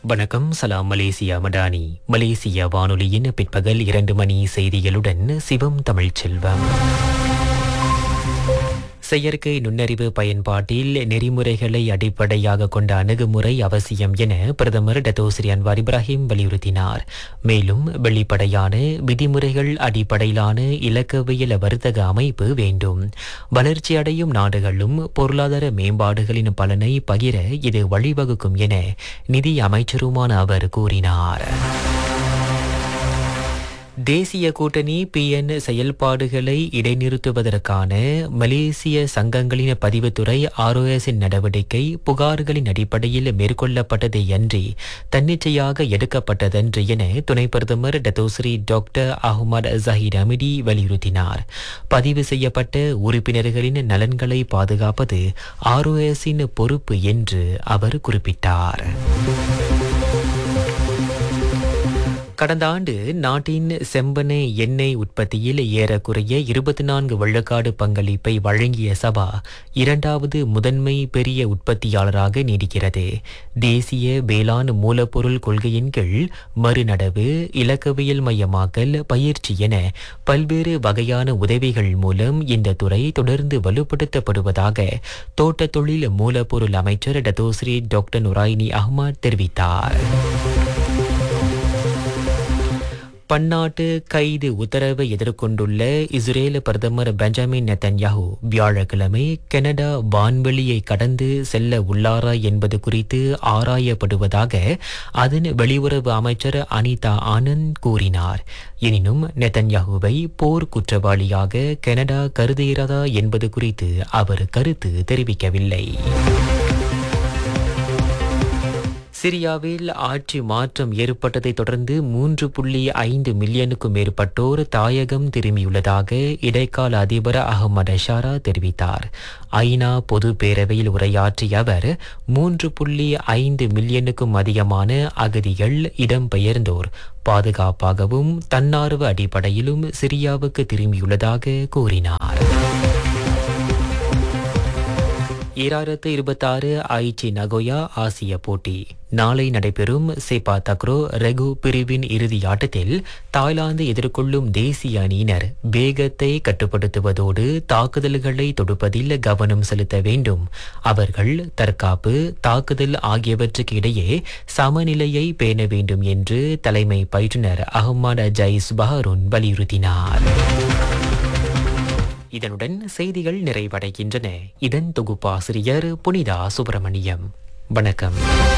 வணக்கம் சலாம் மலேசியா மடானி மலேசிய வானொலியின் பிற்பகல் இரண்டு மணி செய்திகளுடன் சிவம் தமிழ்ச்செல்வம் செயற்கை நுண்ணறிவு பயன்பாட்டில் நெறிமுறைகளை அடிப்படையாக கொண்ட அணுகுமுறை அவசியம் என பிரதமர் டத்தோஸ்ரீ அன்வார் இப்ராஹிம் வலியுறுத்தினார் மேலும் வெளிப்படையான விதிமுறைகள் அடிப்படையிலான இலக்கவியல் வர்த்தக அமைப்பு வேண்டும் வளர்ச்சியடையும் நாடுகளும் பொருளாதார மேம்பாடுகளின் பலனை பகிர இது வழிவகுக்கும் என நிதி அமைச்சருமான அவர் கூறினார் தேசிய கூட்டணி பிஎன் செயல்பாடுகளை இடைநிறுத்துவதற்கான மலேசிய சங்கங்களின் பதிவுத்துறை ஆர்ஓஎஸின் நடவடிக்கை புகார்களின் அடிப்படையில் மேற்கொள்ளப்பட்டதை அன்றி தன்னிச்சையாக எடுக்கப்பட்டதன்று என துணை பிரதமர் Datuk Seri doctor Ahmad Zahid Hamidi வலியுறுத்தினார் பதிவு செய்யப்பட்ட உறுப்பினர்களின் நலன்களை பாதுகாப்பது ஆர்ஓஎஸின் பொறுப்பு என்று அவர் குறிப்பிட்டார் கடந்த ஆண்டு நாட்டின் செம்பனை எண்ணெய் உற்பத்தியில் ஏறக்குறைய இருபத்தி நான்கு வெள்ளக்காடு பங்களிப்பை வழங்கிய சபா இரண்டாவது முதன்மை பெரிய உற்பத்தியாளராக நீடிக்கிறது தேசிய வேளாண் மூலப்பொருள் கொள்கையின் கீழ் மறுநடவு இலக்கவியல் மையமாக்கல் பயிற்சி என பல்வேறு வகையான உதவிகள் மூலம் இந்த துறை தொடர்ந்து வலுப்படுத்தப்படுவதாக தோட்ட தொழில் மூலப்பொருள் அமைச்சர் டத்தோஸ்ரீ டாக்டர் நுராயினி அஹ்மத் தெரிவித்தார் பன்னாட்டு கைது உத்தரவை எதிர்கொண்டுள்ள இஸ்ரேல் பிரதமர் பெஞ்சமின் நெத்தன்யாஹு வியாழக்கிழமை கனடா வான்வெளியை கடந்து செல்ல உள்ளாரா என்பது குறித்து ஆராயப்படுவதாக அதன் வெளியுறவு அமைச்சர் அனிதா ஆனந்த் கூறினார் எனினும் நெத்தன்யாஹுவை போர் குற்றவாளியாக கனடா கருதுகிறதா என்பது குறித்து அவர் கருத்து தெரிவிக்கவில்லை சிரியாவில் ஆட்சி மாற்றம் ஏற்பட்டதை தொடர்ந்து மூன்று புள்ளி ஐந்து மில்லியனுக்கும் மேற்பட்டோர் தாயகம் திரும்பியுள்ளதாக இடைக்கால அதிபர் அகமது அஷாரா தெரிவித்தார் ஐநா பொது பேரவையில் உரையாற்றிய அவர் மூன்று புள்ளி ஐந்து மில்லியனுக்கும் அதிகமான அகதிகள் இடம்பெயர்ந்தோர் பாதுகாப்பாகவும் தன்னார்வ அடிப்படையிலும் சிரியாவுக்கு திரும்பியுள்ளதாக கூறினார் ஈராயிரத்து இருபத்தாறு ஐச்சி நகோயா ஆசிய போட்டி நாளை நடைபெறும் செபா தக்ரோ ரெகு பிரிவின் இறுதி ஆட்டத்தில் தாய்லாந்து எதிர்கொள்ளும் தேசிய அணியினர் வேகத்தை கட்டுப்படுத்துவதோடு தாக்குதல்களை தொடுப்பதில் கவனம் செலுத்த வேண்டும் அவர்கள் தற்காப்பு தாக்குதல் ஆகியவற்றுக்கு இடையே சமநிலையை பேண வேண்டும் என்று தலைமை பயிற்றுனர் அகமது ஜைஸ் பஹருன் வலியுறுத்தினார் இதனுடன் செய்திகள் நிறைவடைகின்றன இதன் தொகுப்பாசிரியர் புனிதா சுப்பிரமணியம் வணக்கம்